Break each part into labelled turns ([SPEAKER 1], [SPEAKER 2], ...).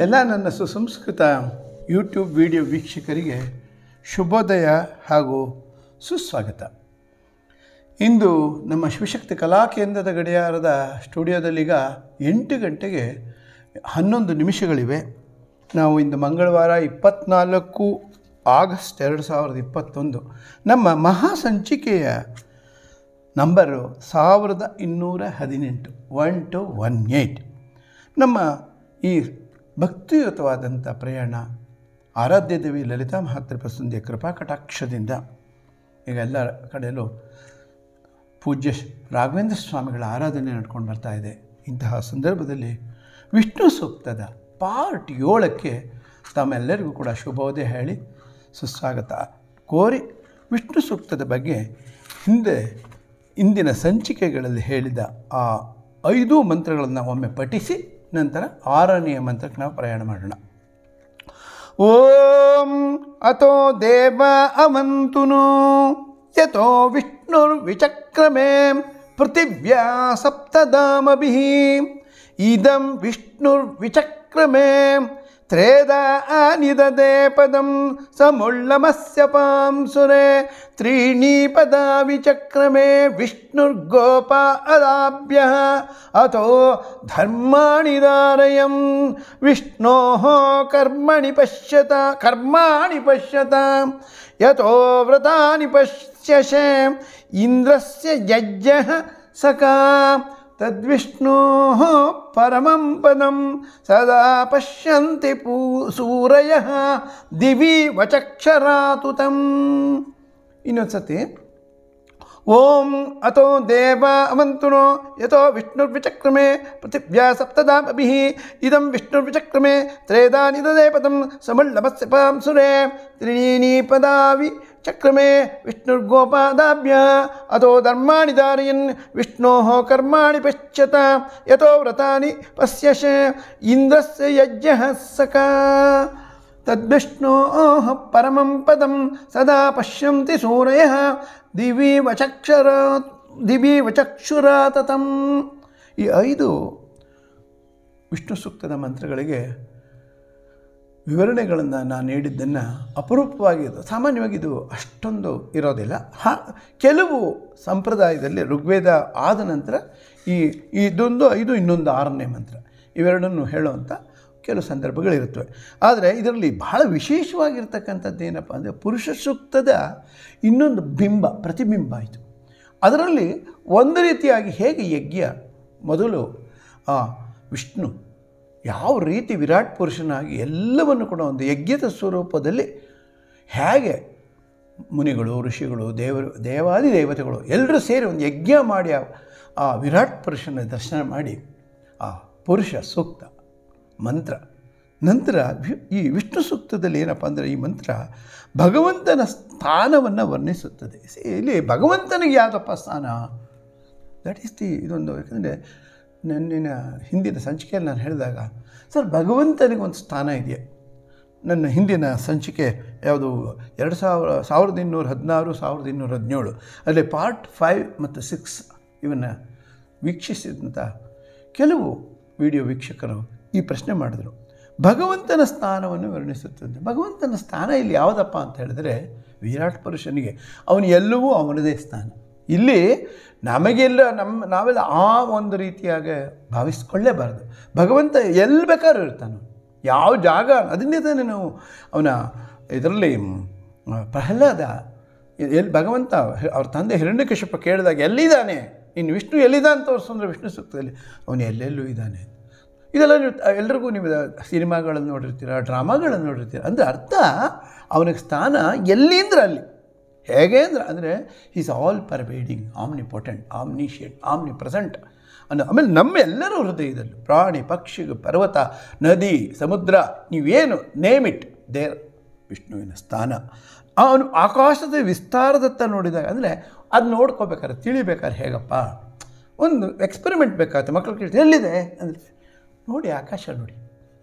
[SPEAKER 1] ಎಲ್ಲ ನನ್ನ ಸುಸಂಸ್ಕೃತ ಯೂಟ್ಯೂಬ್ ವಿಡಿಯೋ ವೀಕ್ಷಕರಿಗೆ ಶುಭೋದಯ ಹಾಗೂ ಸುಸ್ವಾಗತ ಇಂದು ನಮ್ಮ ಶಿವಶಕ್ತಿ ಕಲಾ ಕೇಂದ್ರದ ಗಡಿಯಾರದ ಸ್ಟುಡಿಯೋದಲ್ಲೀಗ ಎಂಟು ಗಂಟೆಗೆ ಹನ್ನೊಂದು ನಿಮಿಷಗಳಿವೆ ನಾವು ಇಂದು ಮಂಗಳವಾರ ಇಪ್ಪತ್ತ್ನಾಲ್ಕು ಆಗಸ್ಟ್ ಎರಡು ಸಾವಿರದ ಇಪ್ಪತ್ತೊಂದು ನಮ್ಮ ಮಹಾ ಸಂಚಿಕೆಯ ನಂಬರು ಸಾವಿರದ ಇನ್ನೂರ ಹದಿನೆಂಟು ಒನ್ ಟು ಒನ್ ಏಯ್ಟ್ ನಮ್ಮ ಈ ಭಕ್ತಿಯುತವಾದಂಥ ಪ್ರಯಾಣ ಆರಾಧ್ಯ ದೇವಿ ಲಲಿತಾ ಮಹಾತ್ರಿಪಸುಂದಿಯ ಕೃಪಾ ಕಟಾಕ್ಷದಿಂದ ಈಗ ಎಲ್ಲ ಕಡೆಯಲ್ಲೂ ಪೂಜ್ಯ ಶ್ರೀ ರಾಘವೇಂದ್ರ ಸ್ವಾಮಿಗಳ ಆರಾಧನೆ ನಡ್ಕೊಂಡು ಬರ್ತಾ ಇದೆ ಇಂತಹ ಸಂದರ್ಭದಲ್ಲಿ ವಿಷ್ಣು ಸೂಕ್ತದ ಪಾರ್ಟ್ ಏಳಕ್ಕೆ ತಮ್ಮೆಲ್ಲರಿಗೂ ಕೂಡ ಶುಭೋದಯ ಹೇಳಿ ಸುಸ್ವಾಗತ ಕೋರಿ ವಿಷ್ಣು ಸೂಕ್ತದ ಬಗ್ಗೆ ಹಿಂದೆ ಇಂದಿನ ಸಂಚಿಕೆಗಳಲ್ಲಿ ಹೇಳಿದ ಆ ಐದು ಮಂತ್ರಗಳನ್ನು ಒಮ್ಮೆ ಪಠಿಸಿ ನಂತರ ಆರನೆಯ ಮಂತ್ರಕ್ಕೆ ನಾವು ಪ್ರಯಾಣ ಮಾಡೋಣ ಓಂ ಅತೋ ದೇವ ಅವಂತುನು ಯತೋ ವಿಷ್ಣುರ್ವಿಚಕ್ರಮೇ ಪೃಥಿವ್ಯಾ ಸಪ್ತಧಾಮಭಿ ಇದಂ ವಿಷ್ಣುರ್ವಿಚಕ್ರಮೇ ತ್ರೇದಾ ನಿದದೆ ಪದಂ ಸಮುಳ್ಳಮಸ್ಯ ಪಾಂಸುರೆ ತ್ರೀಣಿ ಪದ ವಿಚಕ್ರಮೇ ವಿಷ್ಣುರ್ಗೋಪ ಅದಾಭ್ಯ ಅಥೋ ಧರ್ಮಾಣಿ ಧಾರಯಂ ವಿಷ್ಣೋ ಕರ್ಮಣಿ ಪಶ್ಯತ ಕರ್ಮಾಣಿ ಪಶ್ಯತ ಯಥೋ ವ್ರತಾನಿ ಪಶ್ಯಸೆ ಇಂದ್ರಸ್ಯ ಯಜ್ಞ ಸಖಾ ತದ್ವಿಷ್ಣೋ ಪರಮಂ ಪದಂ ಸದಾ ಪಶ್ಯಂತಿ ಪೂ ಸೂರಯ ದಿವಿ ವಚಕ್ಷರಾತು ತಂ ಇನ್ನೊಂದು ಸತಿ ಓಂ ಅತೋ ದೇವ ಅವಂತುನೋ ಯಥೋ ವಿಷ್ಣುರ್ವಿಚಕ್ರಮೇ ಪೃಥಿವ್ಯಾ ಸಪ್ತದಾಮಭಿः ಇದಂ ವಿಷ್ಣುರ್ವಿಚಕ್ರಮೇ ತ್ರೇದಾ ನಿದದೆ ಪದಂ ಸಮಳ್ಳಮಸ್ಯ ಪಾಂಸುರೆ ತ್ರೀಣಿ ಪದಾವಿ ಚಕ್ರಮೇ ವಿಷ್ಣುರ್ಗೋಪಾದಾಭ್ಯ ಅಥೋ ಧರ್ಮಾಣಿ ಧಾರಯನ್ ವಿಷ್ಣೋ ಕರ್ಮಾಣಿ ಪಶ್ಯತ ಯಥೋ ವ್ರತಾನಿ ಪಶ್ಯಶ ಇಂದ್ರಸ್ಯ ಯಜ್ಞ ಸಖಾ ತದ್ವಿಷ್ಣೋ ಪರಮಂ ಪದಂ ಸದಾ ಪಶ್ಯಂತಿ ಸೂರಯ ದಿವಿ ವಚಕ್ಷರ ದಿವಿ ವಚಕ್ಷುರಾತತಂ ಈ ಐದು ವಿಷ್ಣು ಸೂಕ್ತದ ಮಂತ್ರಗಳಿಗೆ ವಿವರಣೆಗಳನ್ನು ನಾನು ನೀಡಿದ್ದನ್ನು ಅಪರೂಪವಾಗಿ ಇದು ಸಾಮಾನ್ಯವಾಗಿ ಇದು ಅಷ್ಟೊಂದು ಇರೋದಿಲ್ಲ ಹಾ ಕೆಲವು ಸಂಪ್ರದಾಯದಲ್ಲಿ ಋಗ್ವೇದ ಆದ ನಂತರ ಈ ಇದೊಂದು ಐದು ಇನ್ನೊಂದು ಆರನೇ ಮಂತ್ರ ಇವೆರಡನ್ನು ಹೇಳುವಂಥ ಕೆಲವು ಸಂದರ್ಭಗಳಿರುತ್ತವೆ ಆದರೆ ಇದರಲ್ಲಿ ಬಹಳ ವಿಶೇಷವಾಗಿರ್ತಕ್ಕಂಥದ್ದು ಏನಪ್ಪ ಅಂದರೆ ಪುರುಷ ಸೂಕ್ತದ ಇನ್ನೊಂದು ಬಿಂಬ ಪ್ರತಿಬಿಂಬ ಇದು ಅದರಲ್ಲಿ ಒಂದು ರೀತಿಯಾಗಿ ಹೇಗೆ ಯಜ್ಞ ಮೊದಲು ಆ ವಿಷ್ಣು ಯಾವ ರೀತಿ ವಿರಾಟ್ ಪುರುಷನಾಗಿ ಎಲ್ಲವನ್ನು ಕೂಡ ಒಂದು ಯಜ್ಞದ ಸ್ವರೂಪದಲ್ಲಿ ಹೇಗೆ ಮುನಿಗಳು ಋಷಿಗಳು ದೇವರು ದೇವಾದಿ ದೇವತೆಗಳು ಎಲ್ಲರೂ ಸೇರಿ ಒಂದು ಯಜ್ಞ ಮಾಡಿ ಆ- ಆ ವಿರಾಟ್ ಪುರುಷನ ದರ್ಶನ ಮಾಡಿ ಆ ಪುರುಷ ಸೂಕ್ತ ಮಂತ್ರ ನಂತರ ವಿ- ಈ ವಿಷ್ಣು ಸೂಕ್ತದಲ್ಲಿ ಏನಪ್ಪ ಅಂದರೆ ಈ ಮಂತ್ರ ಭಗವಂತನ ಸ್ಥಾನವನ್ನು ವರ್ಣಿಸುತ್ತದೆ See, ಇಲ್ಲಿ ಭಗವಂತನಿಗೆ ಯಾವುದಪ್ಪ ಸ್ಥಾನ ದಟ್ ಈಸ್ ದಿ ಇದೊಂದು ಯಾಕಂದರೆ ನನ್ನಿನ ಹಿಂದಿನ ಸಂಚಿಕೆಯಲ್ಲಿ ನಾನು ಹೇಳಿದಾಗ ಸರ್ ಭಗವಂತನಿಗೆ ಒಂದು ಸ್ಥಾನ ಇದೆಯಾ ನನ್ನ ಹಿಂದಿನ ಸಂಚಿಕೆ ಯಾವುದು ಎರಡು ಸಾವಿರ ಸಾವಿರದ ಇನ್ನೂರ ಹದಿನಾರು ಸಾವಿರದ ಇನ್ನೂರ ಹದಿನೇಳು ಅಲ್ಲಿ ಪಾರ್ಟ್ ಫೈವ್ ಮತ್ತು ಸಿಕ್ಸ್ ಇವನ್ನು ವೀಕ್ಷಿಸಿದಂಥ ಕೆಲವು ವಿಡಿಯೋ ವೀಕ್ಷಕರು ಈ ಪ್ರಶ್ನೆ ಮಾಡಿದರು ಭಗವಂತನ ಸ್ಥಾನವನ್ನು ವರ್ಣಿಸುತ್ತದೆ ಭಗವಂತನ ಸ್ಥಾನ ಇಲ್ಲಿ ಯಾವುದಪ್ಪ ಅಂತ ಹೇಳಿದರೆ ವಿರಾಟ್ ಪುರುಷನಿಗೆ ಅವನು ಎಲ್ಲವೂ ಅವನದೇ ಸ್ಥಾನ ಇಲ್ಲಿ ನಮಗೆಲ್ಲ ನಮ್ಮ ನಾವೆಲ್ಲ ಆ ಒಂದು ರೀತಿಯಾಗಿ ಭಾವಿಸ್ಕೊಳ್ಳೇಬಾರ್ದು ಭಗವಂತ ಎಲ್ಲಿ ಬೇಕಾದ್ರೂ ಇರ್ತಾನೆ ಯಾವ ಜಾಗ ಅದನ್ನೇ ತಾನೇ ನಾವು ಅವನ ಇದರಲ್ಲಿ ಮ್, ಪ್ರಹ್ಲಾದ ಎಲ್ಲಿ ಭಗವಂತ ಅವ್ರ ತಂದೆ ಹಿರಣ್ಯಕಶಿಪ ಕೇಳಿದಾಗ ಎಲ್ಲಿದ್ದಾನೆ ಇನ್ನು ವಿಷ್ಣು ಎಲ್ಲಿದ್ದಾನೆ ತೋರಿಸಂದ್ರೆ ವಿಷ್ಣು ಸೂಕ್ತದಲ್ಲಿ ಅವನು ಎಲ್ಲೆಲ್ಲೂ ಇದ್ದಾನೆ ಇದೆಲ್ಲ ನೀವು ಎಲ್ರಿಗೂ ನೀವು ಸಿನಿಮಾಗಳನ್ನು ನೋಡಿರ್ತೀರ ಡ್ರಾಮಾಗಳನ್ನು ನೋಡಿರ್ತೀರ ಅಂದರೆ ಅರ್ಥ ಅವನಿಗೆ ಸ್ಥಾನ ಎಲ್ಲಿ ಅಂದ್ರೆ ಅಲ್ಲಿ ಹೇಗೆ ಅಂದ್ರೆ ಅಂದರೆ is all pervading omnipotent omniscient omnipresent ಅನ್ನೋ ಆಮೇಲೆ ನಮ್ಮೆಲ್ಲರ ಹೃದಯದಲ್ಲೂ ಪ್ರಾಣಿ ಪಕ್ಷಿ ಪರ್ವತ ನದಿ ಸಮುದ್ರ ನೀವೇನು ನೇಮ್ ಇಟ್ ದೇರ್ ವಿಷ್ಣುವಿನ ಸ್ಥಾನ ಅವನು ಆಕಾಶದ ವಿಸ್ತಾರದತ್ತ ನೋಡಿದಾಗ ಅಂದರೆ ಅದು ನೋಡ್ಕೋಬೇಕಾದ್ರೆ ತಿಳಿಬೇಕಾದ್ರೆ ಹೇಗಪ್ಪ ಒಂದು ಎಕ್ಸ್ಪೆರಿಮೆಂಟ್ ಬೇಕಾಗುತ್ತೆ ಮಕ್ಕಳು ಕೇಳ್ತಾರೆ ಎಲ್ಲಿದೆ ಅಂದರೆ ನೋಡಿ ಆಕಾಶ ನೋಡಿ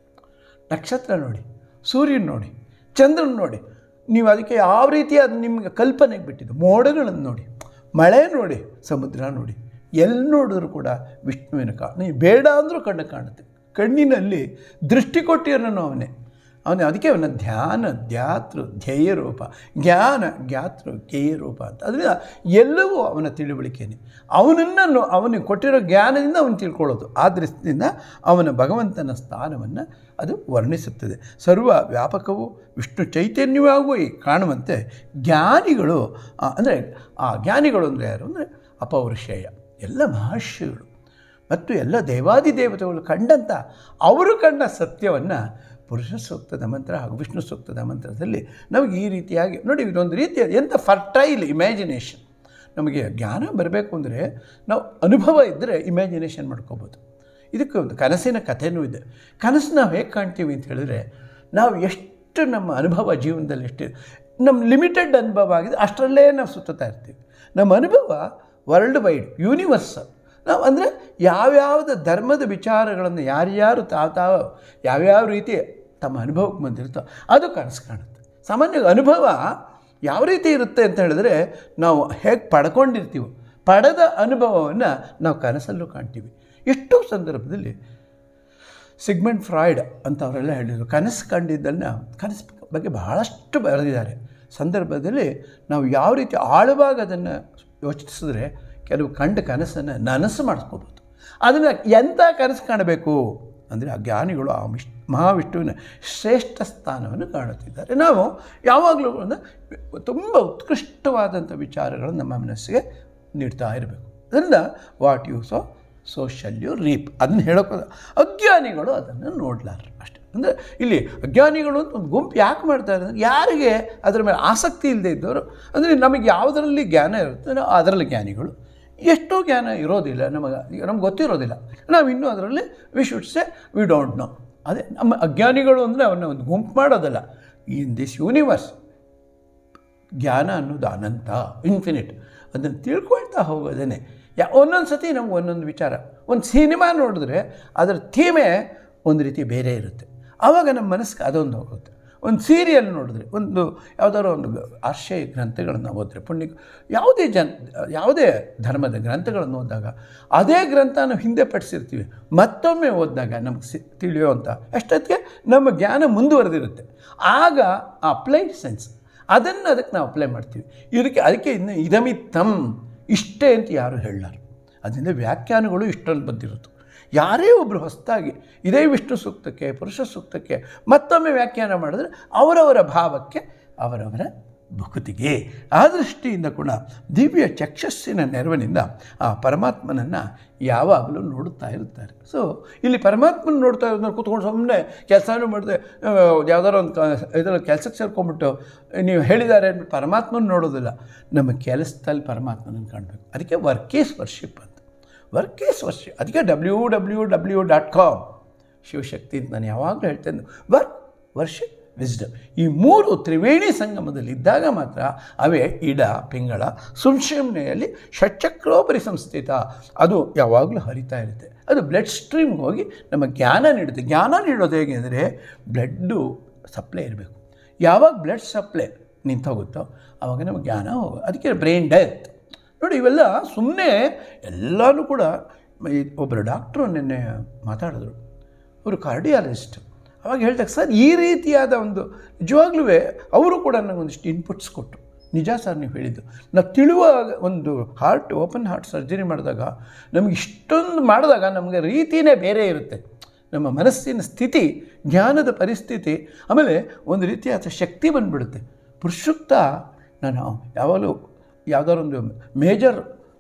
[SPEAKER 1] ನಕ್ಷತ್ರ ನೋಡಿ ಸೂರ್ಯನ ನೋಡಿ ಚಂದ್ರನ ನೋಡಿ ನೀವು ಅದಕ್ಕೆ ಯಾವ ರೀತಿ ಅದು ನಿಮಗೆ ಕಲ್ಪನೆಗೆ ಬಿಟ್ಟಿದ್ದು ಮೋಡಗಳನ್ನು ನೋಡಿ ಮಳೆ ನೋಡಿ ಸಮುದ್ರ ನೋಡಿ ಎಲ್ಲಿ ನೋಡಿದ್ರು ಕೂಡ ವಿಷ್ಣುವಿನ ಕಾ ನೀವು ಬೇಡ ಅಂದರೂ ಕಣ್ಣು ಕಾಣುತ್ತೆ ಕಣ್ಣಿನಲ್ಲಿ ದೃಷ್ಟಿ ಕೊಟ್ಟಿರೋನು ಅವನೇ ಅವನೇ ಅದಕ್ಕೆ ಅವನ ಧ್ಯಾನ ಧ್ಯಾತೃ ಧ್ಯೇಯ ರೂಪ ಜ್ಞಾನ ಜ್ಞಾತೃ ಧ್ಯೇಯ ರೂಪ ಅಂತ ಅದರಿಂದ ಎಲ್ಲವೂ ಅವನ ತಿಳುವಳಿಕೆಯೇ ಅವನನ್ನು ಅವನಿಗೆ ಕೊಟ್ಟಿರೋ ಜ್ಞಾನದಿಂದ ಅವನು ತಿಳ್ಕೊಳ್ಳೋದು ಆ ದೃಷ್ಟಿಯಿಂದ ಅವನ ಭಗವಂತನ ಸ್ಥಾನವನ್ನು ಅದು ವರ್ಣಿಸುತ್ತದೆ ಸರ್ವ ವ್ಯಾಪಕವು ವಿಷ್ಣು ಚೈತನ್ಯವಾಗಿ ಕಾಣುವಂತೆ ಜ್ಞಾನಿಗಳು ಅಂದರೆ ಆ ಜ್ಞಾನಿಗಳು ಅಂದರೆ ಯಾರು ಅಂದರೆ ಅಪೌರುಷೇಯ ಎಲ್ಲ ಮಹರ್ಷಿಗಳು ಮತ್ತು ಎಲ್ಲ ದೇವಾದಿ ದೇವತೆಗಳು ಕಂಡಂಥ ಅವರು ಕಂಡ ಸತ್ಯವನ್ನು ಪುರುಷ ಸೂಕ್ತದ ಮಂತ್ರ ಹಾಗೂ ವಿಷ್ಣು ಸೂಕ್ತದ ಮಂತ್ರದಲ್ಲಿ ನಮಗೆ ಈ ರೀತಿಯಾಗಿ ನೋಡಿ ಇದೊಂದು ರೀತಿಯ ಎಂಥ ಫರ್ಟೈಲ್ ಇಮ್ಯಾಜಿನೇಷನ್ ನಮಗೆ ಜ್ಞಾನ ಬರಬೇಕು ಅಂದರೆ ನಾವು ಅನುಭವ ಇದ್ದರೆ ಇಮ್ಯಾಜಿನೇಷನ್ ಮಾಡ್ಕೋಬೋದು ಇದಕ್ಕೆ ಒಂದು ಕನಸಿನ ಕಥೆನೂ ಇದೆ ಕನಸು ನಾವು ಹೇಗೆ ಕಾಣ್ತೀವಿ ಅಂತ ಹೇಳಿದ್ರೆ ನಾವು ಎಷ್ಟು ನಮ್ಮ ಅನುಭವ ಜೀವನದಲ್ಲಿ ಎಷ್ಟು ನಮ್ಮ ಲಿಮಿಟೆಡ್ ಅನುಭವ ಆಗಿದೆ ಅಷ್ಟರಲ್ಲೇ ನಾವು ಸುತ್ತುತ್ತಾ ಇರ್ತೀವಿ ನಮ್ಮ ಅನುಭವ ವರ್ಲ್ಡ್ ವೈಡ್ ಯೂನಿವರ್ಸಲ್ ನಾವು ಅಂದರೆ ಯಾವ್ಯಾವ್ದು ಧರ್ಮದ ವಿಚಾರಗಳನ್ನು ಯಾರ್ಯಾರು ತಾವು ತಾವು ಯಾವ್ಯಾವ ರೀತಿ ತಮ್ಮ ಅನುಭವಕ್ಕೆ ಬಂದಿರುತ್ತೋ ಅದು ಕನಸು ಕಾಣುತ್ತೆ ಸಾಮಾನ್ಯ ಅನುಭವ ಯಾವ ರೀತಿ ಇರುತ್ತೆ ಅಂತ ಹೇಳಿದ್ರೆ ನಾವು ಹೇಗೆ ಪಡ್ಕೊಂಡಿರ್ತೀವೋ ಪಡೆದ ಅನುಭವವನ್ನು ನಾವು ಕನಸಲ್ಲೂ ಕಾಣ್ತೀವಿ ಎಷ್ಟೋ ಸಂದರ್ಭದಲ್ಲಿ ಸಿಗ್ಮೆಂಟ್ ಫ್ರಾಯ್ಡ್ ಅಂತ ಅವರೆಲ್ಲ ಹೇಳಿದರು ಕನಸು ಕಂಡಿದ್ದನ್ನು ಕನಸು ಬಗ್ಗೆ ಬಹಳಷ್ಟು ಬರೆದಿದ್ದಾರೆ ಸಂದರ್ಭದಲ್ಲಿ ನಾವು ಯಾವ ರೀತಿ ಆಳವಾಗಿ ಅದನ್ನು ಯೋಚಿಸಿದ್ರೆ ಕೆಲವು ಕಂಡ ಕನಸನ್ನು ನನಸು ಮಾಡಿಸ್ಕೋಬೋದು ಅದನ್ನು ಎಂಥ ಕನಸು ಕಾಣಬೇಕು ಅಂದರೆ ಆ ಜ್ಞಾನಿಗಳು ಆ ವಿಶ್ ಮಹಾವಿಷ್ಣುವಿನ ಶ್ರೇಷ್ಠ ಸ್ಥಾನವನ್ನು ಕಾಣುತ್ತಿದ್ದಾರೆ ನಾವು ಯಾವಾಗಲೂ ಒಂದು ತುಂಬ ಉತ್ಕೃಷ್ಟವಾದಂಥ ವಿಚಾರಗಳನ್ನು ನಮ್ಮ ಮನಸ್ಸಿಗೆ ನೀಡ್ತಾ ಇರಬೇಕು ಅದರಿಂದ what you sow so shall you reap ಅದನ್ನು ಹೇಳೋಕೆ ಅಜ್ಞಾನಿಗಳು ಅದನ್ನು ನೋಡಲಾರರು ಅಷ್ಟೇ ಅಂದರೆ ಇಲ್ಲಿ ಅಜ್ಞಾನಿಗಳು ಅಂತ ಒಂದು ಗುಂಪು ಯಾಕೆ ಮಾಡ್ತಾರೆ ಅಂದರೆ ಯಾರಿಗೆ ಅದರ ಮೇಲೆ ಆಸಕ್ತಿ ಇಲ್ಲದೆ ಇದ್ದವರು ಅಂದರೆ ನಮಗೆ ಯಾವುದರಲ್ಲಿ ಜ್ಞಾನ ಇರುತ್ತೆ ನಾವು ಅದರಲ್ಲಿ ಜ್ಞಾನಿಗಳು ಎಷ್ಟೋ ಜ್ಞಾನ ಇರೋದಿಲ್ಲ ನಮಗೆ ನಮ್ಗೆ ಗೊತ್ತಿರೋದಿಲ್ಲ ನಾವು ಇನ್ನೂ ಅದರಲ್ಲಿ we should say we don't know ಅದೇ ನಮ್ಮ ಅಜ್ಞಾನಿಗಳು ಅಂದರೆ ಅವನ್ನ ಒಂದು ಗುಂಪು ಮಾಡೋದಲ್ಲ ಇನ್ ದಿಸ್ ಯೂನಿವರ್ಸ್ ಜ್ಞಾನ ಅನ್ನೋದು ಅನಂತ ಇನ್ಫಿನಿಟ್ ಅದನ್ನು ತಿಳ್ಕೊಳ್ತಾ ಹೋಗೋದೇ ಯಾ ಒಂದೊಂದು ಸತಿ ನಮ್ಗೆ ಒಂದೊಂದು ವಿಚಾರ ಒಂದು ಸಿನಿಮಾ ನೋಡಿದ್ರೆ ಅದರ ಥೀಮೇ ಒಂದು ರೀತಿ ಬೇರೆ ಇರುತ್ತೆ ಆವಾಗ ನಮ್ಮ ಮನಸ್ಸಿಗೆ ಅದೊಂದು ಹೋಗುತ್ತೆ ಒಂದು ಸೀರಿಯಲ್ ನೋಡಿದ್ರೆ ಒಂದು ಯಾವುದಾದ್ರು ಒಂದು ಆಶಯ ಗ್ರಂಥಗಳನ್ನು ಓದಿದ್ರೆ ಪುಣ್ಯ ಯಾವುದೇ ಜನ ಯಾವುದೇ ಧರ್ಮದ ಗ್ರಂಥಗಳನ್ನು ಓದಿದಾಗ ಅದೇ ಗ್ರಂಥ ನಾವು ಹಿಂದೆ ಪಡಿಸಿರ್ತೀವಿ ಮತ್ತೊಮ್ಮೆ ಓದಿದಾಗ ನಮ್ಗೆ ಸಿ ತಿಳಿಯುವಂಥ ಅಷ್ಟೊತ್ತಿಗೆ ನಮ್ಮ ಜ್ಞಾನ ಮುಂದುವರೆದಿರುತ್ತೆ ಆಗ ಆ ಅಪ್ಲೈಡ್ ಸೆನ್ಸ್ ಅದನ್ನು ಅದಕ್ಕೆ ನಾವು ಅಪ್ಲೈ ಮಾಡ್ತೀವಿ ಇದಕ್ಕೆ ಅದಕ್ಕೆ ಇನ್ನು ಇದಮಿತ್ತಂ ಇಷ್ಟೇ ಅಂತ ಯಾರು ಹೇಳಲಾರು ಅದರಿಂದ ವ್ಯಾಖ್ಯಾನಗಳು ಇಷ್ಟರಲ್ಲಿ ಬಂದಿರುತ್ತೆ ಯಾರೇ ಒಬ್ಬರು ಹೊಸದಾಗಿ ಇದೇ ವಿಷ್ಣು ಸೂಕ್ತಕ್ಕೆ ಪುರುಷ ಸೂಕ್ತಕ್ಕೆ ಮತ್ತೊಮ್ಮೆ ವ್ಯಾಖ್ಯಾನ ಮಾಡಿದ್ರೆ ಅವರವರ ಭಾವಕ್ಕೆ ಅವರವರ ಭುಕುತಿಗೆ ಆ ದೃಷ್ಟಿಯಿಂದ ಕೂಡ ದಿವ್ಯ ಚಕ್ಷಸ್ಸಿನ ನೆರವಿನಿಂದ ಆ ಪರಮಾತ್ಮನನ್ನು ಯಾವಾಗಲೂ ನೋಡುತ್ತಾ ಇರುತ್ತಾರೆ ಸೊ ಇಲ್ಲಿ ಪರಮಾತ್ಮನ ನೋಡ್ತಾ ಇರೋದನ್ನ ಕೂತ್ಕೊಂಡು ಸುಮ್ಮನೆ ಕೆಲಸನೂ ಮಾಡಿದೆ ಯಾವ್ದಾರು ಒಂದು ಕ ಇದರಲ್ಲಿ ಕೆಲಸಕ್ಕೆ ಸೇರ್ಕೊಂಬಿಟ್ಟು ನೀವು ಹೇಳಿದ್ದಾರೆ ಅಂದ್ಬಿಟ್ಟು ಪರಮಾತ್ಮನ ನೋಡೋದಿಲ್ಲ ನಮ್ಮ ಕೆಲಸದಲ್ಲಿ ಪರಮಾತ್ಮನನ್ನು ಕಾಣಬೇಕು ಅದಕ್ಕೆ ವರ್ಕ್ ಈಸ್ ವರ್ಷಿಪ್ ಅಂತ ವರ್ಕ್ ಈಸ್ ವರ್ಷಿಪ್ ಅದಕ್ಕೆ W W W dot com Shivashakti ಅಂತ ನಾನು ಯಾವಾಗಲೂ ಹೇಳ್ತೇನೆ ವರ್ಕ್ ವರ್ಷಿಪ್ ವಿಸ್ಡಮ್ ಈ ಮೂರು ತ್ರಿವೇಣಿ ಸಂಗಮದಲ್ಲಿ ಇದ್ದಾಗ ಮಾತ್ರ ಅವೇ ಇಡ ಪಿಂಗಳ ಸುಂಶಮ್ನೆಯಲ್ಲಿ ಷಟ್ಚಕ್ರೋಪರಿ ಸಂಸ್ಥಿತ ಅದು ಯಾವಾಗಲೂ ಹರಿತಾ ಇರುತ್ತೆ ಅದು ಬ್ಲಡ್ ಸ್ಟ್ರೀಮ್ಗೆ ಹೋಗಿ ನಮ್ಮ ಜ್ಞಾನ ನೀಡುತ್ತೆ ಜ್ಞಾನ ನೀಡೋದು ಹೇಗೆ ಅಂದರೆ ಬ್ಲಡ್ಡು ಸಪ್ಲೈ ಇರಬೇಕು ಯಾವಾಗ ಬ್ಲಡ್ ಸಪ್ಲೈ ನಿಂತೋಗುತ್ತೋ ಆವಾಗ ನಮಗೆ ಜ್ಞಾನ ಹೋಗ ಅದಕ್ಕೆ ಬ್ರೈನ್ ಡೆತ್ ನೋಡಿ ಇವೆಲ್ಲ ಸುಮ್ಮನೆ ಎಲ್ಲನೂ ಕೂಡ ಈ ಒಬ್ಬರು ಡಾಕ್ಟ್ರು ನಿನ್ನೆ ಮಾತಾಡಿದ್ರು ಅವರು ಕಾರ್ಡಿಯಾಲಜಿಸ್ಟ್ ಅವಾಗ ಹೇಳ್ದಾಗ ಸರ್ ಈ ರೀತಿಯಾದ ಒಂದು ನಿಜವಾಗ್ಲೂ ಅವರು ಕೂಡ ನನಗೊಂದಿಷ್ಟು ಇನ್ಪುಟ್ಸ್ ಕೊಟ್ಟು ನಿಜ ಸರ್ ನೀವು ಹೇಳಿದ್ದು ನಾವು ತಿಳುವ ಒಂದು ಹಾರ್ಟ್ ಓಪನ್ ಹಾರ್ಟ್ ಸರ್ಜರಿ ಮಾಡಿದಾಗ ನಮ್ಗೆ ಇಷ್ಟೊಂದು ಮಾಡಿದಾಗ ನಮಗೆ ರೀತಿಯೇ ಬೇರೆ ಇರುತ್ತೆ ನಮ್ಮ ಮನಸ್ಸಿನ ಸ್ಥಿತಿ ಜ್ಞಾನದ ಪರಿಸ್ಥಿತಿ ಆಮೇಲೆ ಒಂದು ರೀತಿಯಾದ ಶಕ್ತಿ ಬಂದುಬಿಡುತ್ತೆ ಪುರುಷುಕ್ತ ನಾನು ಯಾವಾಗಲೂ ಯಾವುದಾದ್ರು ಒಂದು ಮೇಜರ್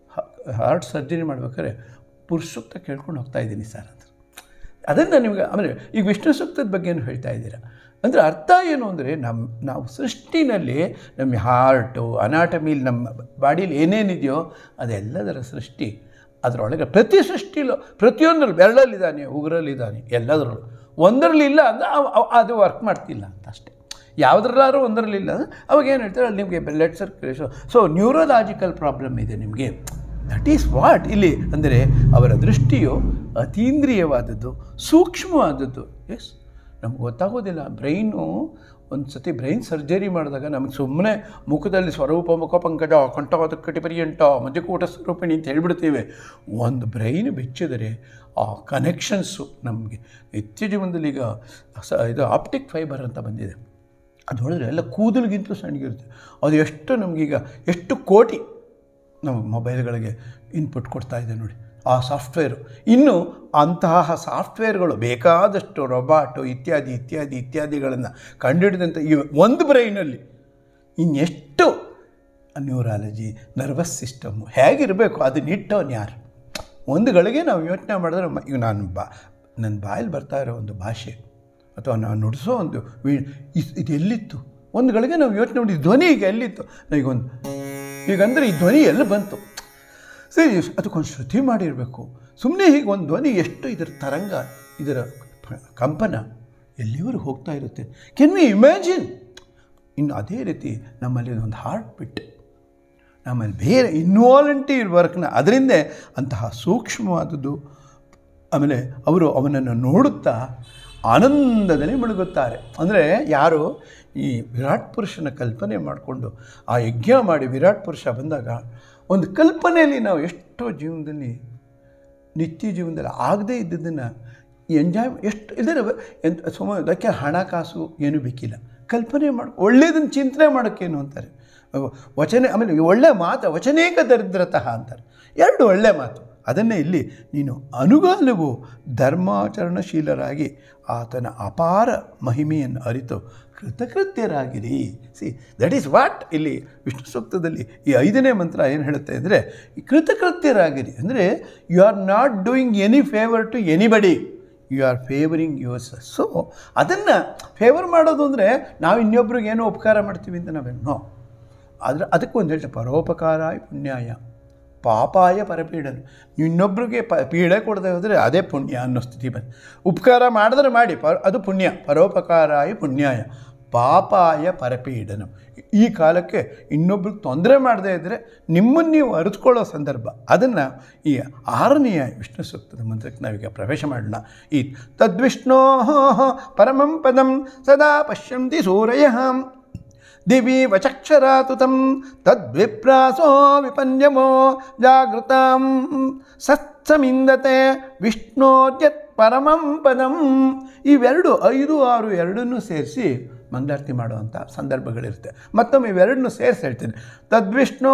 [SPEAKER 1] ಹಾರ್ಟ್ ಸರ್ಜರಿ ಮಾಡ್ಬೇಕಾದ್ರೆ ಪುರುಷುಕ್ತ ಕೇಳ್ಕೊಂಡು ಹೋಗ್ತಾ ಇದ್ದೀನಿ ಸರ್ ಅಂತ ಅದನ್ನು ನಿಮಗೆ ಆಮೇಲೆ ಈಗ ವಿಷ್ಣು ಸೂಕ್ತದ ಬಗ್ಗೆನೂ ಹೇಳ್ತಾ ಇದ್ದೀರಾ ಅಂದರೆ ಅರ್ಥ ಏನು ಅಂದರೆ ನಮ್ಮ ನಾವು ಸೃಷ್ಟಿನಲ್ಲಿ ನಮ್ಮ ಹಾರ್ಟು ಅನಾಟಮಿಲಿ ನಮ್ಮ ಬಾಡೀಲಿ ಏನೇನಿದೆಯೋ ಅದೆಲ್ಲದರ ಸೃಷ್ಟಿ ಅದರೊಳಗೆ ಪ್ರತಿ ಸೃಷ್ಟಿಲೂ ಪ್ರತಿಯೊಂದರಲ್ಲೂ ಬೆರಳಲ್ಲಿದ್ದಾನೆ ಉಗುರಲ್ಲಿದ್ದಾನೆ ಎಲ್ಲದರಲ್ಲೂ ಒಂದರಲ್ಲಿ ಇಲ್ಲ ಅಂದರೆ ಅದು ವರ್ಕ್ ಮಾಡ್ತಿಲ್ಲ ಅಂತ ಅಷ್ಟೇ ಯಾವುದ್ರಲ್ಲಾದ್ರೂ ಒಂದರಲ್ಲಿಲ್ಲ ಅಂದರೆ ಅವಾಗ ಏನು ಹೇಳ್ತಾರೆ ಅಲ್ಲಿ ನಿಮಗೆ blood circulation so neurological problem ಇದೆ ನಿಮಗೆ ದಟ್ ಈಸ್ ವಾಟ್ ಇಲ್ಲಿ ಅಂದರೆ ಅವರ ದೃಷ್ಟಿಯು ಅತೀಂದ್ರಿಯವಾದದ್ದು ಸೂಕ್ಷ್ಮವಾದದ್ದು ಎಸ್ ನಮ್ಗೆ ಗೊತ್ತಾಗೋದಿಲ್ಲ ಬ್ರೈನು ಒಂದು ಸತಿ ಬ್ರೈನ್ ಸರ್ಜರಿ ಮಾಡಿದಾಗ ನಮಗೆ ಸುಮ್ಮನೆ ಮುಖದಲ್ಲಿ ಸ್ವರೂಪ ಮುಖ ಪಂಕಜ ಕಂಠವಾದ ಕಟಿಪರ್ಯಂಟ ಮಧ್ಯಕೂಟ ಸ್ವರೂಪಿಣಿ ಅಂತ ಹೇಳ್ಬಿಡ್ತೀವಿ ಒಂದು ಬ್ರೈನ್ ಬಿಚ್ಚಿದರೆ ಆ ಕನೆಕ್ಷನ್ಸು ನಮಗೆ ನಿತ್ಯ ಜೀವನದಲ್ಲಿ ಈಗ ಸ ಇದು ಆಪ್ಟಿಕ್ ಫೈಬರ್ ಅಂತ ಬಂದಿದೆ ಅದು ನೋಡಿದ್ರೆ ಎಲ್ಲ ಕೂದಲಿಗಿಂತಲೂ ಸಣ್ಣಗಿರುತ್ತೆ ಅದು ಎಷ್ಟು ನಮಗೀಗ ಎಷ್ಟು ಕೋಟಿ ನಮ್ಮ ಮೊಬೈಲ್ಗಳಿಗೆ ಇನ್ಪುಟ್ ಕೊಡ್ತಾ ಇದೆ ನೋಡಿ ಆ ಸಾಫ್ಟ್ವೇರು ಇನ್ನು ಅಂತಹ ಸಾಫ್ಟ್ವೇರ್ಗಳು ಬೇಕಾದಷ್ಟು ರೊಬಾಟು ಇತ್ಯಾದಿ ಇತ್ಯಾದಿ ಇತ್ಯಾದಿಗಳನ್ನು ಕಂಡುಹಿಡಿದಂಥ ಈ ಒಂದು ಬ್ರೈನಲ್ಲಿ ಇನ್ನೆಷ್ಟು ನ್ಯೂರಾಲಜಿ ನರ್ವಸ್ ಸಿಸ್ಟಮ್ಮು ಹೇಗಿರಬೇಕು ಅದನ್ನ ಇಟ್ಟವನು ಯಾರು ಒಂದು ಗಳಿಗೆ ನಾವು ಯೋಚನೆ ಮಾಡಿದ್ರೆ ಮ- ಈಗ ನಾನು ಬಾ ನನ್ನ ಬಾಯಲ್ಲಿ ಬರ್ತಾ ಇರೋ ಒಂದು ಭಾಷೆ ಅಥವಾ ನಾವು ನುಡಿಸೋ ಒಂದು ವಿ ಇಸ್- ಇದು ಎಲ್ಲಿತ್ತು ಒಂದು ಗಳಿಗೆ ನಾವು ಯೋಚನೆ ಮಾಡಿ ಈ ಧ್ವನಿ ಈಗ ಎಲ್ಲಿತ್ತು ಈಗೊಂದು ಈಗಂದರೆ ಈ ಧ್ವನಿ ಎಲ್ಲಿ ಬಂತು ಸರಿ ಅದಕ್ಕೊಂದು ಶ್ರುತಿ ಮಾಡಿರಬೇಕು ಸುಮ್ಮನೆ ಹೀಗೆ ಒಂದು ಧ್ವನಿ ಎಷ್ಟು ಇದರ ತರಂಗ ಇದರ ಪ- ಕಂಪನ ಎಲ್ಲಿವರೆಗೂ ಹೋಗ್ತಾ ಇರುತ್ತೆ ಕೆನ್ ವಿ ಇಮ್ಯಾಜಿನ್ ಇನ್ನು ಅದೇ ರೀತಿ ನಮ್ಮಲ್ಲಿ ಒಂದು ಹಾರ್ಟ್ ಬಿಟ್ ನಮ್ಮಲ್ಲಿ ಬೇರೆ ಇನ್ವಾಲಂಟಿಯರ್ ವರ್ಕ್ನ ಅದರಿಂದ ಅಂತಹ ಸೂಕ್ಷ್ಮವಾದದ್ದು ಆಮೇಲೆ ಅವರು ಅವನನ್ನು ನೋಡುತ್ತಾ ಆನಂದದಲ್ಲಿ ಮುಳುಗುತ್ತಾರೆ ಅಂದರೆ ಯಾರು ಈ ವಿರಾಟ್ ಪುರುಷನ ಕಲ್ಪನೆ ಮಾಡಿಕೊಂಡು ಆ ಯಜ್ಞ ಮಾಡಿ ವಿರಾಟ್ ಪುರುಷ ಬಂದಾಗ ಒಂದು ಕಲ್ಪನೆಯಲ್ಲಿ ನಾವು ಎಷ್ಟೋ ಜೀವನದಲ್ಲಿ ನಿತ್ಯ ಜೀವನದಲ್ಲಿ ಆಗದೇ ಇದ್ದದನ್ನು ಎಂಜಾಯ್ ಎಷ್ಟು ಇದರ ಎಂತ ಸುಮ ಅದಕ್ಕೆ ಹಣಕಾಸು ಏನೂ ಬೇಕಿಲ್ಲ ಕಲ್ಪನೆ ಮಾಡಿ ಒಳ್ಳೆಯದನ್ನು ಚಿಂತನೆ ಮಾಡೋಕ್ಕೇನು ಅಂತಾರೆ ವಚನೆ ಆಮೇಲೆ ಒಳ್ಳೆ ಮಾತು ವಚನೇಕ ದರಿದ್ರತಃ ಅಂತಾರೆ ಎರಡು ಒಳ್ಳೆ ಮಾತು ಅದನ್ನೇ ಇಲ್ಲಿ ನೀನು ಅನುಗಾಲವು ಧರ್ಮಾಚರಣಶೀಲರಾಗಿ ಆತನ ಅಪಾರ ಮಹಿಮೆಯನ್ನು ಅರಿತು ಕೃತಕೃತ್ಯರಾಗಿರಿ ಸಿ ದಟ್ ಈಸ್ ವಾಟ್ ಇಲ್ಲಿ ವಿಷ್ಣು ಸೂಕ್ತದಲ್ಲಿ ಈ ಐದನೇ ಮಂತ್ರ ಏನು ಹೇಳುತ್ತೆ ಅಂದರೆ ಕೃತಕೃತ್ಯರಾಗಿರಿ ಅಂದರೆ you are not doing any favour to anybody you are favouring yours so ಅದನ್ನು ಫೇವರ್ ಮಾಡೋದು ಅಂದರೆ ನಾವು ಇನ್ನೊಬ್ರಿಗೆ ಏನೋ ಉಪಕಾರ ಮಾಡ್ತೀವಿ ಅಂತ ನಾವೇನೋ ಆದರೆ ಅದಕ್ಕೆ ಒಂದು ಹೇಳ್ತಾರೆ ಪರೋಪಕಾರಾಯ ಪುಣ್ಯಾಯ ಪಾಪಾಯ ಪರಪೀಡನ ನೀವು ಇನ್ನೊಬ್ರಿಗೆ ಪ ಪೀಡೆ ಕೊಡದೆ ಹೋದರೆ ಅದೇ ಪುಣ್ಯ ಅನ್ನೋ ಸ್ಥಿತಿ ಬಂದು ಉಪಕಾರ ಮಾಡಿದ್ರೆ ಮಾಡಿ ಪ ಅದು ಪುಣ್ಯ ಪರೋಪಕಾರಾಯ ಪುಣ್ಯಾಯ ಪಾಪಾಯ ಪರಪೀಡನ ಈ ಕಾಲಕ್ಕೆ ಇನ್ನೊಬ್ರಿಗೆ ತೊಂದರೆ ಮಾಡದೇ ಇದ್ದರೆ ನಿಮ್ಮನ್ನು ನೀವು ಅರಿತುಕೊಳ್ಳೋ ಸಂದರ್ಭ ಅದನ್ನು ಈ ಆರನೆಯ ವಿಷ್ಣು ಸೂಕ್ತದ ಮಂತ್ರಕ್ಕೆ ನಾವೀಗ ಪ್ರವೇಶ ಮಾಡೋಣ ಈ ತದ್ವಿಷ್ಣೋ ಪರಮಂ ಪದಂ ಸದಾ ಪಶ್ಯಂತಿ ಸೂರಯ ದಿವಿ ವಚಕ್ಷರಾತುತಂ ತದ್ವಿಪ್ರಾಸೋ ವಿಪನ್ಯಮೋ ಜಾಗೃತಾಂ ಸತ್ಸಮಿಂದತೆ ವಿಷ್ಣೋದ್ಯತ್ ಪರಮಂ ಪದಂ ಇವೆರಡು ಐದು ಆರು ಎರಡನ್ನೂ ಸೇರಿಸಿ ಮಂಗಳಾರತಿ ಮಾಡುವಂಥ ಸಂದರ್ಭಗಳಿರುತ್ತೆ ಮತ್ತೊಮ್ಮೆ ಇವೆರಡನ್ನೂ ಸೇರಿಸಿ ಹೇಳ್ತೀನಿ ತದ್ವಿಷ್ಣೋ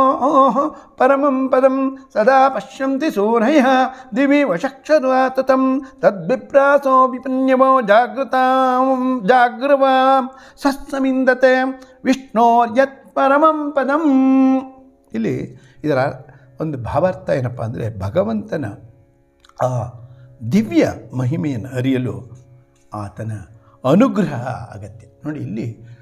[SPEAKER 1] ಪರಮಂ ಪದಂ ಸದಾ ಪಶ್ಯಂತಿ ಸೂರಯ ದಿವಿ ವಶಕ್ಷರಾತತಂ ತದ್ವಿಪ್ರಾಸೋ ವಿಪನ್ಯಮೋ ಜಾಗೃತಾಂ ಜಾಗೃವಾ ಸತ್ಸಮಿಂದತೆ ವಿಷ್ಣೋರ್ಯತ್ ಪರಮಂ ಪದಂ ಇಲ್ಲಿ ಇದರ ಒಂದು ಭಾವಾರ್ಥ ಏನಪ್ಪ ಅಂದರೆ ಭಗವಂತನ ಆ ದಿವ್ಯ ಮಹಿಮೆಯನ್ನು ಅರಿಯಲು ಆತನ ಅನುಗ್ರಹ ಅಗತ್ಯ ನೋಡಿ ಇಲ್ಲಿ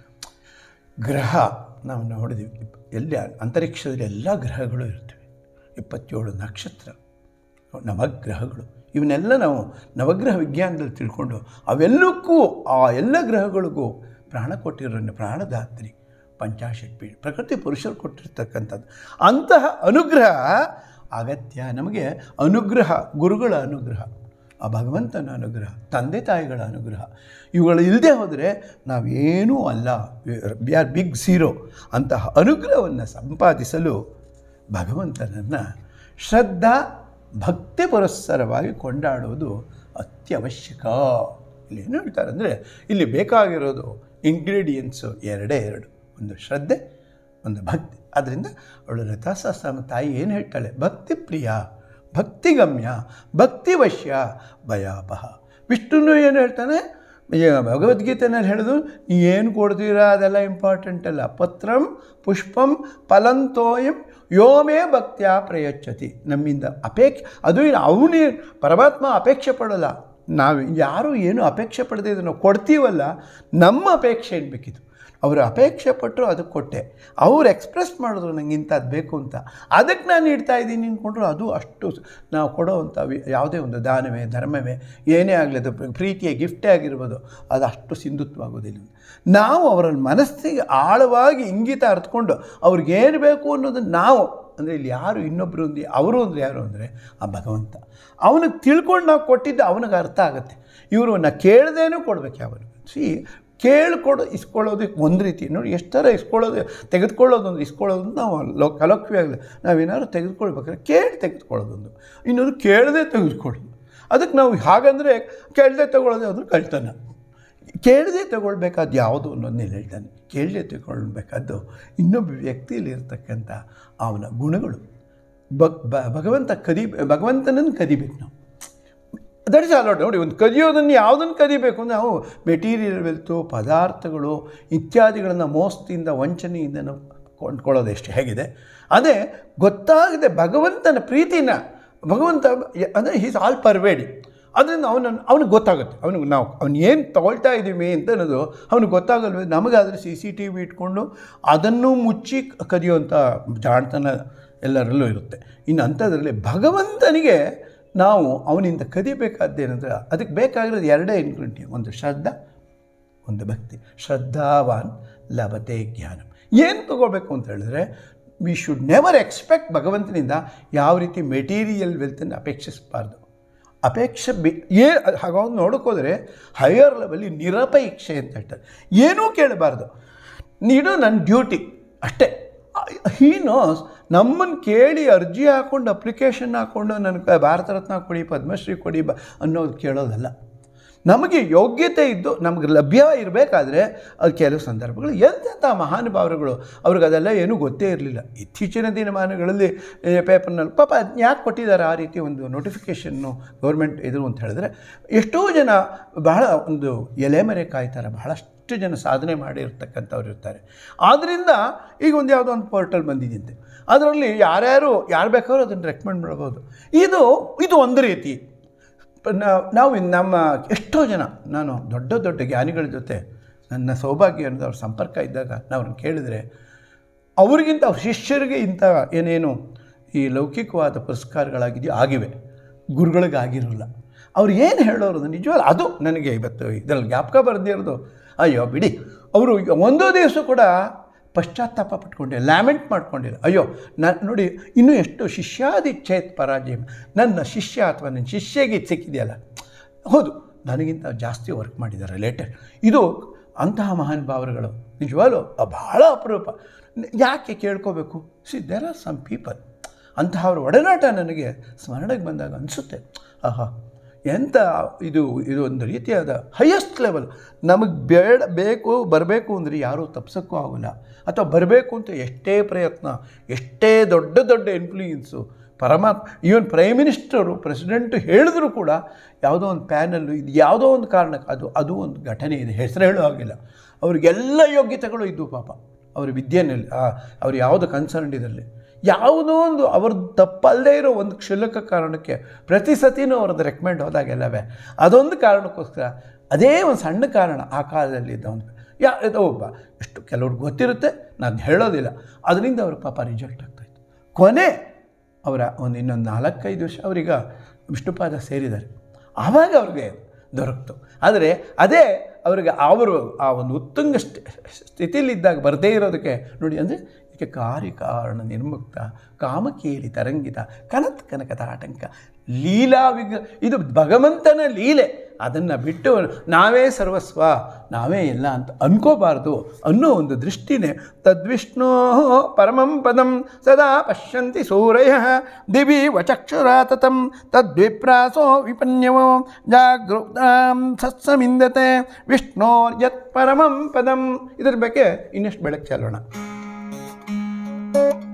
[SPEAKER 1] ಗ್ರಹ ನಾವು ನೋಡಿದ್ವಿ ಎಲ್ಲಿ ಅಂತರಿಕ್ಷದಲ್ಲಿ ಎಲ್ಲ ಗ್ರಹಗಳು ಇರ್ತವೆ ಇಪ್ಪತ್ತೇಳು ನಕ್ಷತ್ರ ನವಗ್ರಹಗಳು ಇವನ್ನೆಲ್ಲ ನಾವು ನವಗ್ರಹ ವಿಜ್ಞಾನದಲ್ಲಿ ತಿಳ್ಕೊಂಡು ಅವೆಲ್ಲಕ್ಕೂ ಆ ಎಲ್ಲ ಗ್ರಹಗಳಿಗೂ ಪ್ರಾಣ ಕೊಟ್ಟಿರೋ ಪ್ರಾಣದಾತ್ರಿ ಪಂಚಾಶತ್ ಪೀಠ ಪ್ರಕೃತಿ ಪುರುಷರು ಕೊಟ್ಟಿರ್ತಕ್ಕಂಥದ್ದು ಅಂತಹ ಅನುಗ್ರಹ ಅಗತ್ಯ ನಮಗೆ ಅನುಗ್ರಹ ಗುರುಗಳ ಅನುಗ್ರಹ ಆ ಭಗವಂತನ ಅನುಗ್ರಹ ತಂದೆ ತಾಯಿಗಳ ಅನುಗ್ರಹ ಇವುಗಳು ಇಲ್ಲದೆ ಹೋದರೆ ನಾವೇನೂ ಅಲ್ಲ ವಿ ಆರ್ ಬಿಗ್ ಝೀರೋ ಅಂತಹ ಅನುಗ್ರಹವನ್ನು ಸಂಪಾದಿಸಲು ಭಗವಂತನನ್ನು ಶ್ರದ್ಧಾ ಭಕ್ತಿ ಪುರಸ್ಸರವಾಗಿ ಕೊಂಡಾಡುವುದು ಅತ್ಯವಶ್ಯಕ ಇಲ್ಲಿ ಏನು ಹೇಳ್ತಾರೆ ಅಂದರೆ ಇಲ್ಲಿ ಬೇಕಾಗಿರೋದು ಇಂಗ್ರೀಡಿಯೆಂಟ್ಸು ಎರಡೇ ಎರಡು ಒಂದು ಶ್ರದ್ಧೆ ಒಂದು ಭಕ್ತಿ ಅದರಿಂದ ಅವಳು ಲತಾಸಹಸ್ರಮ ತಾಯಿ ಏನು ಹೇಳ್ತಾಳೆ ಭಕ್ತಿ ಪ್ರಿಯ ಭಕ್ತಿಗಮ್ಯ ಭಕ್ತಿವಶ್ಯ ಭಯಾಪಹ ವಿಷ್ಣುನು ಏನು ಹೇಳ್ತಾನೆ ಈ ಭಗವದ್ಗೀತೆನಲ್ಲಿ ಹೇಳಿದ್ರು ನೀ ಏನು ಕೊಡ್ತೀರಾ ಅದೆಲ್ಲ ಇಂಪಾರ್ಟೆಂಟ್ ಅಲ್ಲ ಪತ್ರಂ ಪುಷ್ಪಂ ಫಲಂತೋಯಂ ಯೋಮೇ ಭಕ್ತ್ಯ ಪ್ರಯಚ್ಛತಿ ನಮ್ಮಿಂದ ಅಪೇಕ್ಷೆ ಅದು ಏನು ಅವನೇ ಪರಮಾತ್ಮ ಅಪೇಕ್ಷೆ ಪಡೋಲ್ಲ ನಾವು ಯಾರೂ ಏನು ಅಪೇಕ್ಷೆ ಪಡದೆ ನಾವು ಕೊಡ್ತೀವಲ್ಲ ನಮ್ಮ ಅಪೇಕ್ಷೆ ಏನು ಬೇಕಿತ್ತು ಅವರು ಅಪೇಕ್ಷೆ ಪಟ್ಟರು ಅದಕ್ಕೆ ಕೊಟ್ಟೆ ಅವ್ರು ಎಕ್ಸ್ಪ್ರೆಸ್ ಮಾಡಿದ್ರು ನಂಗೆ ಇಂಥದ್ದು ಬೇಕು ಅಂತ ಅದಕ್ಕೆ ನಾನು ಇಡ್ತಾ ಇದ್ದೀನಿ ಅಂದ್ಕೊಂಡ್ರು ಅದು ಅಷ್ಟು ನಾವು ಕೊಡೋವಂಥ ವಿ- ಯಾವುದೇ ಒಂದು ದಾನವೇ ಧರ್ಮವೇ ಏನೇ ಆಗಲಿ ಅದು ಪ್ರೀತಿಯ ಗಿಫ್ಟೇ ಆಗಿರ್ಬೋದು ಅದು ಅಷ್ಟು ಸಿಂಧುತ್ವಾಗೋದಿಲ್ಲ ನಾವು ಅವರ ಮನಸ್ಸಿಗೆ ಆಳವಾಗಿ ಇಂಗಿತ ಅರ್ಥಕೊಂಡು ಅವ್ರಿಗೇನು ಬೇಕು ಅನ್ನೋದನ್ನು ನಾವು ಅಂದರೆ ಇಲ್ಲಿ ಯಾರು ಇನ್ನೊಬ್ಬರು ಒಂದು ಅವರು ಅಂದರೆ ಯಾರು ಅಂದರೆ ಆ ಭಗವಂತ ಅವನಿಗೆ ತಿಳ್ಕೊಂಡು ನಾವು ಕೊಟ್ಟಿದ್ದು ಅವನಿಗೆ ಅರ್ಥ ಆಗುತ್ತೆ ಇವರು ನಾ ಕೇಳ್ದೇನೂ ಕೊಡ್ಬೇಕು ಯಾವನು ಸಿ ಕೇಳ್ಕೊಡೋ ಇಸ್ಕೊಳ್ಳೋದಕ್ಕೆ ಒಂದು ರೀತಿ ನೋಡಿ ಎಷ್ಟು ಥರ ಇಸ್ಕೊಳ್ಳೋದು ತೆಗೆದುಕೊಳ್ಳೋದೊಂದು ಇಸ್ಕೊಳ್ಳೋದು ನಾವು ಲೋ ಕಲೋಕ್ವಿಯಾಗಲಿ ನಾವೇನಾದ್ರು ತೆಗೆದುಕೊಳ್ಬೇಕಾದ್ರೆ ಕೇಳಿ ತೆಗೆದುಕೊಳ್ಳೋದೊಂದು ಇನ್ನೊಂದು ಕೇಳದೆ ತೆಗೆದುಕೊಳ್ಳೋದು ಅದಕ್ಕೆ ನಾವು ಹಾಗಂದರೆ ಕೇಳದೆ ತಗೊಳ್ಳೋದು ಅದು ಕಳ್ತನ ಕೇಳದೆ ತಗೊಳ್ಬೇಕಾದ ಯಾವುದು ಅನ್ನೋದನ್ನೇ ಹೇಳ್ತಾನೆ ಕೇಳದೆ ತಗೊಳ್ಬೇಕಾದ್ದು ಇನ್ನೊಬ್ಬ ವ್ಯಕ್ತಿಯಲ್ಲಿ ಇರ್ತಕ್ಕಂಥ ಅವನ ಗುಣಗಳು ಭಗ್ ಬ- ಭಗವಂತ ಕದಿ ಭಗವಂತನನ್ನು ಕದಿಬೇಕು ನಾವು ದಟ್ ಇಸ್ ಅಲೌಡ್ ನೋಡಿ ಒಂದು ಕದಿಯೋದನ್ನು ಯಾವುದನ್ನು ಕದಿಬೇಕು ನಾವು ಮೆಟೀರಿಯಲ್ ವೆಲ್ತು ಪದಾರ್ಥಗಳು ಇತ್ಯಾದಿಗಳನ್ನು ಮೋಸದಿಂದ ವಂಚನೆಯಿಂದ ನಾವು ಕೊಂಡ್ಕೊಳ್ಳೋದೆಷ್ಟು ಹೇಗಿದೆ ಅದೇ ಗೊತ್ತಾಗದೆ ಭಗವಂತನ ಪ್ರೀತಿನ ಭಗವಂತ ಅಂದರೆ ಹೀಸ್ ಆಲ್ ಪರ್ವೇಡಿ ಅದರಿಂದ ಅವನನ್ನು ಅವನಿಗೆ ಗೊತ್ತಾಗುತ್ತೆ ಅವನಿಗೆ ನಾವು ಅವ್ನು ಏನು ತಗೊಳ್ತಾ ಇದ್ದೀವಿ ಅಂತ ಅನ್ನೋದು ಅವ್ನಿಗೆ ಗೊತ್ತಾಗಲ್ವೇ ನಮಗಾದರೆ ಸಿ ಸಿ ಟಿ ವಿ ಇಟ್ಕೊಂಡು ಅದನ್ನು ಮುಚ್ಚಿ ಕದಿಯುವಂಥ ಜಾಣತನ ಎಲ್ಲರಲ್ಲೂ ಇರುತ್ತೆ ಇನ್ನು ಅಂಥದ್ರಲ್ಲಿ ಭಗವಂತನಿಗೆ ನಾವು ಅವನಿಂದ ಕದಿಬೇಕಾದ್ದೇನೆಂದ್ರೆ ಅದಕ್ಕೆ ಬೇಕಾಗಿರೋದು ಎರಡೇ ಇನ್ಗ್ರೀಡಿಯಂಟ್ ಒಂದು ಶ್ರದ್ಧಾ ಒಂದು ಭಕ್ತಿ ಶ್ರದ್ಧಾವಾನ್ ಲಭತೆ ಜ್ಞಾನ ಏನು ತಗೋಬೇಕು ಅಂತ ಹೇಳಿದ್ರೆ ವಿ ಶುಡ್ ನೆವರ್ ಎಕ್ಸ್ಪೆಕ್ಟ್ ಭಗವಂತನಿಂದ ಯಾವ ರೀತಿ ಮೆಟೀರಿಯಲ್ ವೆಲ್ತನ್ನು ಅಪೇಕ್ಷಿಸಬಾರ್ದು ಅಪೇಕ್ಷೆ ಬಿ ಏ ಹಾಗಾಗಿ ನೋಡೋಕ್ಕೋದ್ರೆ ಹೈಯರ್ ಲೆವೆಲ್ಲಿ ನಿರಪೇಕ್ಷೆ ಅಂತ ಹೇಳ್ತಾರೆ ಏನೂ ಕೇಳಬಾರ್ದು ನೀಡು ನನ್ನ ಡ್ಯೂಟಿ ಅಷ್ಟೇ ಹೀ ನೋಸ್ ನಮ್ಮನ್ನು ಕೇಳಿ ಅರ್ಜಿ ಹಾಕ್ಕೊಂಡು ಅಪ್ಲಿಕೇಶನ್ ಹಾಕ್ಕೊಂಡು ನನಗೆ ಭಾರತ ರತ್ನ ಕೊಡಿ ಪದ್ಮಶ್ರೀ ಕೊಡಿ ಬ ಅನ್ನೋದು ಕೇಳೋದಲ್ಲ ನಮಗೆ ಯೋಗ್ಯತೆ ಇದ್ದು ನಮಗೆ ಲಭ್ಯ ಇರಬೇಕಾದ್ರೆ ಅದು ಕೆಲವು ಸಂದರ್ಭಗಳು ಎಂತೆಂಥ ಮಹಾನುಭಾವರುಗಳು ಅವ್ರಿಗೆ ಅದೆಲ್ಲ ಏನೂ ಗೊತ್ತೇ ಇರಲಿಲ್ಲ ಇತ್ತೀಚಿನ ದಿನಮಾನಗಳಲ್ಲಿ ಪೇಪರ್ನಲ್ಲಿ ಪಾಪ ಅದ್ನ ಯಾಕೆ ಕೊಟ್ಟಿದ್ದಾರೆ ಆ ರೀತಿ ಒಂದು ನೋಟಿಫಿಕೇಷನ್ನು ಗೌರ್ಮೆಂಟ್ ಇದು ಅಂತ ಹೇಳಿದ್ರೆ ಎಷ್ಟೋ ಜನ ಬಹಳ ಒಂದು ಎಲೆಮರೆ ಕಾಯ್ತಾರೆ ಬಹಳಷ್ಟು ಜನ ಸಾಧನೆ ಮಾಡಿರ್ತಕ್ಕಂಥವ್ರು ಇರ್ತಾರೆ ಆದ್ದರಿಂದ ಈಗ ಒಂದು ಯಾವುದೋ ಒಂದು ಪೋರ್ಟಲ್ ಬಂದಿದ್ದಂತೆ ಅದರಲ್ಲಿ ಯಾರ್ಯಾರು ಯಾರು ಬೇಕಾದ್ರೂ ಅದನ್ನು ರೆಕಮೆಂಡ್ ಮಾಡ್ಬೋದು ಇದು ಇದು ಒಂದು ರೀತಿ ನಾ- ನಾವು ಇನ್ ನಮ್ಮ ಎಷ್ಟೋ ಜನ ನಾನು ದೊಡ್ಡ ದೊಡ್ಡ ಜ್ಞಾನಿಗಳ ಜೊತೆ ನನ್ನ ಸೌಭಾಗ್ಯ ಅನ್ನೋದು ಅವ್ರ ಸಂಪರ್ಕ ಇದ್ದಾಗ ನಾವು ಅವ್ರನ್ನ ಕೇಳಿದರೆ ಅವ್ರಿಗಿಂತ ಅವ್ರ ಶಿಷ್ಯರಿಗೆ ಇಂಥ ಏನೇನು ಈ ಲೌಕಿಕವಾದ ಪುರಸ್ಕಾರಗಳಾಗಿದೆಯೋ ಆಗಿವೆ ಗುರುಗಳಿಗಾಗಿರೋಲ್ಲ ಅವ್ರು ಏನು ಹೇಳೋರು ಅದು ನಿಜವಲ್ಲ ಅದು ನನಗೆ ಇವತ್ತು ಇದರಲ್ಲಿ ಜ್ಞಾಪಕ ಬರ್ದಿರೋದು ಅಯ್ಯೋ ಬಿಡಿ ಅವರು ಒಂದೋ ದಿವಸ ಕೂಡ ಪಶ್ಚಾತ್ತಾಪ ಪಟ್ಕೊಂಡಿಲ್ಲ ಲ್ಯಾಮೆಂಟ್ ಮಾಡ್ಕೊಂಡಿಲ್ಲ ಅಯ್ಯೋ ನಾನು ನೋಡಿ ಇನ್ನೂ ಎಷ್ಟು ಶಿಷ್ಯಾದಿಚ್ಛೇತ್ ಪರಾಜಯ ನನ್ನ ಶಿಷ್ಯ ಅಥವಾ ನನ್ನ ಶಿಷ್ಯಗೆ ಇದು ಸಿಕ್ಕಿದೆಯಲ್ಲ ಹೌದು ನನಗಿಂತ ಜಾಸ್ತಿ ವರ್ಕ್ ಮಾಡಿದ್ದಾರೆ ಲೇಟರ್ ಇದು ಅಂತಹ ಮಹಾನುಭಾವರುಗಳು ನಿಜವಾಗ್ಲೂ ಬಹಳ ಅಪರೂಪ ಯಾಕೆ ಕೇಳ್ಕೋಬೇಕು see there are some people ಅಂತಹವ್ರ ಒಡನಾಟ ನನಗೆ ಸ್ಮರಣೆಗೆ ಬಂದಾಗ ಅನಿಸುತ್ತೆ ಆಹಾ ಎಂಥ ಇದು ಇದು ಒಂದು ರೀತಿಯಾದ ಹೈಯೆಸ್ಟ್ ಲೆವೆಲ್ ನಮಗೆ ಬೇಡ ಬೇಕು ಬರಬೇಕು ಅಂದರೆ ಯಾರೂ ತಪ್ಸೋಕ್ಕೂ ಆಗೋಲ್ಲ ಅಥವಾ ಬರಬೇಕು ಅಂತ ಎಷ್ಟೇ ಪ್ರಯತ್ನ ಎಷ್ಟೇ ದೊಡ್ಡ ದೊಡ್ಡ ಇನ್ಫ್ಲೂಯೆನ್ಸು ಪರಮಾತ್ಮ ಈವನ್ ಪ್ರೈಮ್ ಮಿನಿಸ್ಟರು ಪ್ರೆಸಿಡೆಂಟು ಹೇಳಿದ್ರು ಕೂಡ ಯಾವುದೋ ಒಂದು ಪ್ಯಾನಲ್ಲು ಇದು ಯಾವುದೋ ಒಂದು ಕಾರಣಕ್ಕೆ ಅದು ಅದು ಒಂದು ಘಟನೆ ಇದೆ ಹೆಸರು ಹೇಳೋ ಹಾಗಿಲ್ಲ ಅವ್ರಿಗೆಲ್ಲ ಯೋಗ್ಯತೆಗಳು ಇದ್ದವು ಪಾಪ ಅವ್ರ ವಿದ್ಯೆನಲ್ಲಿ ಅವ್ರು ಯಾವುದು ಕನ್ಸರ್ನ್ ಇದರಲ್ಲಿ ಯಾವುದೋ ಒಂದು ಅವ್ರದ್ದು ತಪ್ಪಲ್ಲದೆ ಇರೋ ಒಂದು ಕ್ಷುಲ್ಲಕ ಕಾರಣಕ್ಕೆ ಪ್ರತಿ ಸತಿನೂ ಅವ್ರದ್ದು ರೆಕಮೆಂಡ್ ಹೋದಾಗೆಲ್ಲವೇ ಅದೊಂದು ಕಾರಣಕ್ಕೋಸ್ಕರ ಅದೇ ಒಂದು ಸಣ್ಣ ಕಾರಣ ಆ ಕಾಲದಲ್ಲಿ ಇದ್ದ ಒಂದು ಯಾ ಇದು ಒಬ್ಬ ಎಷ್ಟು ಕೆಲವ್ರಿಗೆ ಗೊತ್ತಿರುತ್ತೆ ನಾನು ಹೇಳೋದಿಲ್ಲ ಅದರಿಂದ ಅವ್ರ ಪಾಪ ರಿಜೆಕ್ಟ್ ಆಗ್ತಾಯಿತ್ತು ಕೊನೆ ಅವರ ಒಂದು ಇನ್ನೊಂದು ನಾಲ್ಕೈದು ವರ್ಷ ಅವರೀಗ ವಿಷ್ಣುಪಾದ ಸೇರಿದ್ದಾರೆ ಆವಾಗ ಅವ್ರಿಗೆ ದೊರಕ್ತು ಆದರೆ ಅದೇ ಅವರಿಗೆ ಅವರು ಆ ಒಂದು ಉತ್ತುಂಗ ಸ್ಥಿತಿಲಿದ್ದಾಗ ಬರದೇ ಇರೋದಕ್ಕೆ ನೋಡಿ ಅಂದರೆ ಇದಕ್ಕೆ ಕಾರ್ಯಕಾರಣ ನಿರ್ಮುಕ್ತ ಕಾಮಕೇಲಿ ತರಂಗಿತ ಕನತ್ ಕನಕದ ಆಟಂಕ ಲೀಲಾ ವಿಗ ಇದು ಭಗವಂತನ ಲೀಲೆ ಅದನ್ನು ಬಿಟ್ಟು ನಾವೇ ಸರ್ವಸ್ವ ನಾವೇ ಎಲ್ಲ ಅಂತ ಅನ್ಕೋಬಾರ್ದು ಅನ್ನೋ ಒಂದು ದೃಷ್ಟಿನೇ ತದ್ವಿಷ್ಣೋ ಪರಮಂ ಪದಂ ಸದಾ ಪಶ್ಯಂತಿ ಸೂರಯ ದಿವಿ ವಚಕ್ಷುರಾತತಂ ತದ್ವಿಪ್ರಾಸೋ ವಿಪನ್ಯವೋ ಜಾಗೃತಾಂ ಸತ್ಸಮಿಂದತೆ ವಿಷ್ಣೋ ಯತ್ ಪರಮಂ ಪದಂ ಇದ್ರ ಬಗ್ಗೆ ಇನ್ನಷ್ಟು ಬೆಳಕು ಚೆಲ್ಲೋಣ